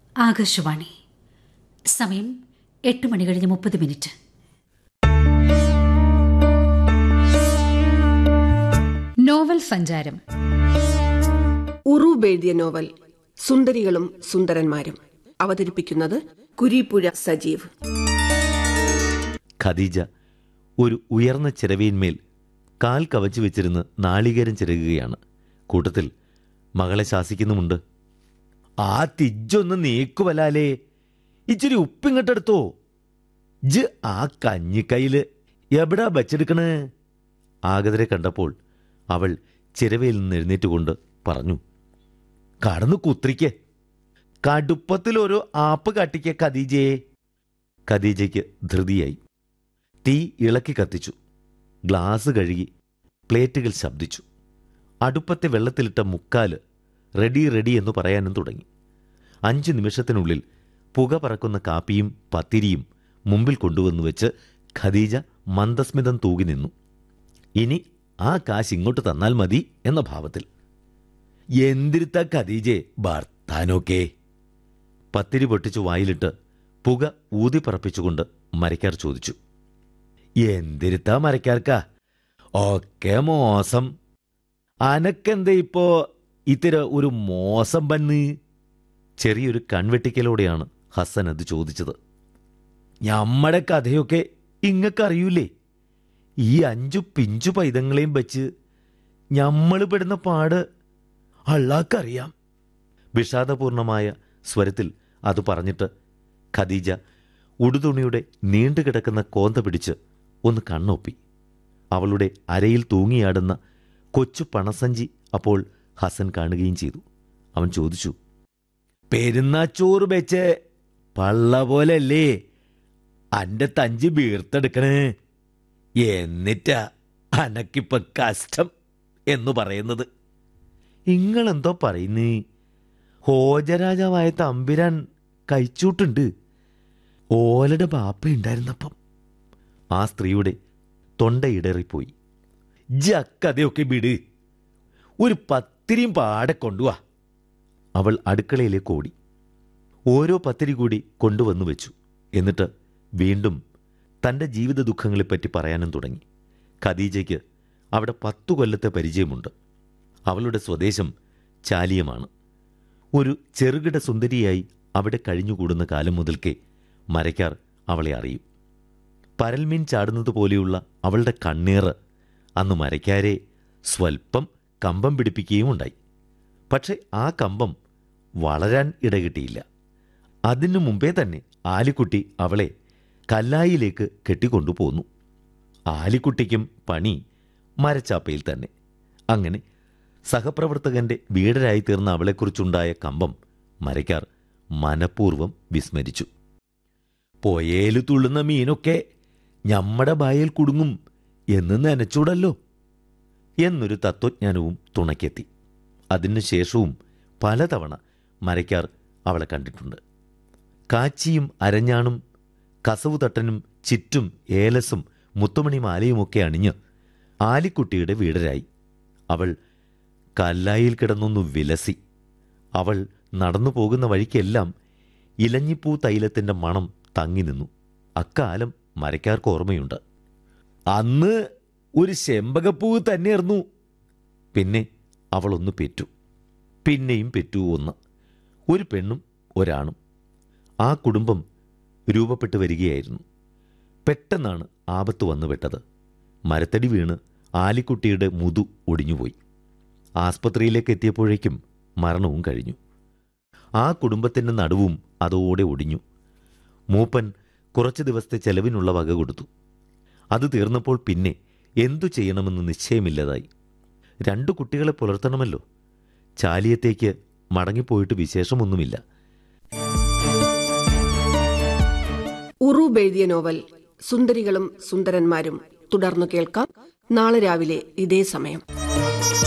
ആകാശവാണി സമയം എട്ട് മണി കഴിഞ്ഞ് മുപ്പത് മിനിറ്റ് നോവൽ സഞ്ചാരം ഉറൂബ് എഴുതിയ നോവൽ സുന്ദരികളും സുന്ദരന്മാരും അവതരിപ്പിക്കുന്നത് കുരീപ്പുഴ സജീവ് ഖദീജ ഒരു ഉയർന്ന ചിരവയിന്മേൽ കാൽ കവച്ചു വെച്ചിരുന്ന് നാളികേരം ചിരകുകയാണ് കൂട്ടത്തിൽ മകളെ ശാസിക്കുന്നുമുണ്ട് ആ തിജ്ജൊന്ന് നീക്കുവലാലേ ഇച്ചിരി ഉപ്പിങ്ങട്ടെടുത്തോ ജ് ആ കഞ്ഞിക്കൈയില് എവിടാ വച്ചെടുക്കണേ ആഗതരെ കണ്ടപ്പോൾ അവൾ ചിരവയിൽ നിന്ന് എഴുന്നേറ്റുകൊണ്ട് പറഞ്ഞു കടന്നു കുത്രിക്ക് കടുപ്പത്തിലൊരു ആപ്പ് കാട്ടിക്ക ഖദീജയെ ഖദീജയ്ക്ക് ധൃതിയായി തീ ഇളക്കി കത്തിച്ചു ഗ്ലാസ് കഴുകി പ്ലേറ്റുകൾ ശബ്ദിച്ചു അടുപ്പത്തെ വെള്ളത്തിലിട്ട മുക്കാല് റെഡി റെഡി എന്ന് പറയാനും തുടങ്ങി അഞ്ച് നിമിഷത്തിനുള്ളിൽ പുക പറക്കുന്ന കാപ്പിയും പത്തിരിയും മുമ്പിൽ കൊണ്ടുവന്നു വെച്ച് ഖദീജ മന്ദസ്മിതം തൂകി നിന്നു ഇനി ആ കാശ് ഇങ്ങോട്ട് തന്നാൽ മതി എന്ന ഭാവത്തിൽ എന്തിരുത്ത ഖദീജെ ഭർത്താനോക്കേ പത്തിരി പൊട്ടിച്ചു വായിലിട്ട് പുക ഊതിപ്പറപ്പിച്ചുകൊണ്ട് മരക്കാർ ചോദിച്ചു എന്തിരുത്താ മരക്കാർക്കാ ഒക്കെ മോശം അനക്കെന്താ ഇപ്പോ ഇത്തര ഒരു മോശം പന്ന് ചെറിയൊരു കൺവെട്ടിക്കലോടെയാണ് ഹസൻ അത് ചോദിച്ചത് ഞമ്മടെ കഥയൊക്കെ ഇങ്ങക്കറിയൂലേ ഈ അഞ്ചു പിഞ്ചു പൈതങ്ങളെയും വെച്ച് ഞമ്മള് പെടുന്ന പാട് അള്ളാക്കറിയാം വിഷാദപൂർണമായ സ്വരത്തിൽ അത് പറഞ്ഞിട്ട് ഖദീജ ഉടുതുണിയുടെ നീണ്ടുകിടക്കുന്ന കോന്ത പിടിച്ച് ഒന്ന് കണ്ണൊപ്പി അവളുടെ അരയിൽ തൂങ്ങിയാടുന്ന കൊച്ചു പണസഞ്ചി അപ്പോൾ ഹസൻ കാണുകയും ചെയ്തു അവൻ ചോദിച്ചു പെരുന്നാച്ചോറ് വെച്ച് പള്ള പോലല്ലേ അന്റെ തഞ്ചി വീർത്തെടുക്കണേ എന്നിട്ടാ അനക്കിപ്പ കഷ്ടം എന്ന് പറയുന്നത് ഇങ്ങളെന്തോ പറയുന്നേ ഹോജരാജാവായ തമ്പിരാൻ കഴിച്ചൂട്ടുണ്ട് ഓലയുടെ ബാപ്പ ഉണ്ടായിരുന്നപ്പം ആ സ്ത്രീയുടെ തൊണ്ടയിടറിപ്പോയി ജക്കഥയൊക്കെ വിട് ഒരു പത്തിരിയും പാടെ കൊണ്ടുവാ അവൾ അടുക്കളയിലേക്ക് ഓടി ഓരോ പത്തിരി കൂടി കൊണ്ടുവന്നു വെച്ചു എന്നിട്ട് വീണ്ടും തൻ്റെ ജീവിത ദുഃഖങ്ങളെപ്പറ്റി പറയാനും തുടങ്ങി ഖദീജയ്ക്ക് അവിടെ പത്തു കൊല്ലത്തെ പരിചയമുണ്ട് അവളുടെ സ്വദേശം ചാലിയമാണ് ഒരു ചെറുകിട സുന്ദരിയായി അവിടെ കഴിഞ്ഞുകൂടുന്ന കാലം മുതൽക്കേ മരയ്ക്കാർ അവളെ അറിയും പരൽമീൻ ചാടുന്നത് പോലെയുള്ള അവളുടെ കണ്ണീറ് അന്ന് മരയ്ക്കാരെ സ്വൽപ്പം കമ്പം പിടിപ്പിക്കുകയും ഉണ്ടായി പക്ഷെ ആ കമ്പം വളരാൻ ഇടകിട്ടിയില്ല അതിനു മുമ്പേ തന്നെ ആലിക്കുട്ടി അവളെ കല്ലായിലേക്ക് കെട്ടിക്കൊണ്ടുപോന്നു ആലിക്കുട്ടിക്കും പണി മരച്ചാപ്പയിൽ തന്നെ അങ്ങനെ സഹപ്രവർത്തകന്റെ വീടരായി തീർന്ന അവളെക്കുറിച്ചുണ്ടായ കമ്പം മരയ്ക്കാർ മനഃപൂർവ്വം വിസ്മരിച്ചു പോയേലു തുള്ളുന്ന മീനൊക്കെ ഞമ്മടെ ബായിൽ കുടുങ്ങും എന്ന് നനച്ചൂടല്ലോ എന്നൊരു തത്വജ്ഞാനവും തുണയ്ക്കെത്തി അതിനുശേഷവും പലതവണ മരയ്ക്കാർ അവളെ കണ്ടിട്ടുണ്ട് കാച്ചിയും അരഞ്ഞാണും കസവുതട്ടനും ചിറ്റും ഏലസും മുത്തുമണി മാലയുമൊക്കെ അണിഞ്ഞ് ആലിക്കുട്ടിയുടെ വീടരായി അവൾ കല്ലായിൽ കിടന്നൊന്നു വിലസി അവൾ നടന്നു പോകുന്ന വഴിക്കെല്ലാം ഇലഞ്ഞിപ്പൂ തൈലത്തിന്റെ മണം തങ്ങി നിന്നു അക്കാലം മരയ്ക്കാർക്ക് ഓർമ്മയുണ്ട് അന്ന് ഒരു ചെമ്പകപ്പൂവ് തന്നെയായിരുന്നു പിന്നെ അവളൊന്ന് പെറ്റു പിന്നെയും പെറ്റു ഒന്ന് ഒരു പെണ്ണും ഒരാണും ആ കുടുംബം രൂപപ്പെട്ടു വരികയായിരുന്നു പെട്ടെന്നാണ് ആപത്ത് വന്നുപെട്ടത് മരത്തടി വീണ് ആലിക്കുട്ടിയുടെ മുതു ഒടിഞ്ഞുപോയി ആസ്പത്രിയിലേക്ക് എത്തിയപ്പോഴേക്കും മരണവും കഴിഞ്ഞു ആ കുടുംബത്തിൻ്റെ നടുവും അതോടെ ഒടിഞ്ഞു മൂപ്പൻ കുറച്ച് ദിവസത്തെ ചെലവിനുള്ള വക കൊടുത്തു അത് തീർന്നപ്പോൾ പിന്നെ എന്തു ചെയ്യണമെന്ന് നിശ്ചയമില്ലതായി രണ്ടു കുട്ടികളെ പുലർത്തണമല്ലോ ചാലിയത്തേക്ക് മടങ്ങിപ്പോയിട്ട് വിശേഷമൊന്നുമില്ല ഉറൂബ് എഴുതിയ നോവൽ സുന്ദരികളും സുന്ദരന്മാരും തുടർന്നു കേൾക്കാം നാളെ രാവിലെ ഇതേ സമയം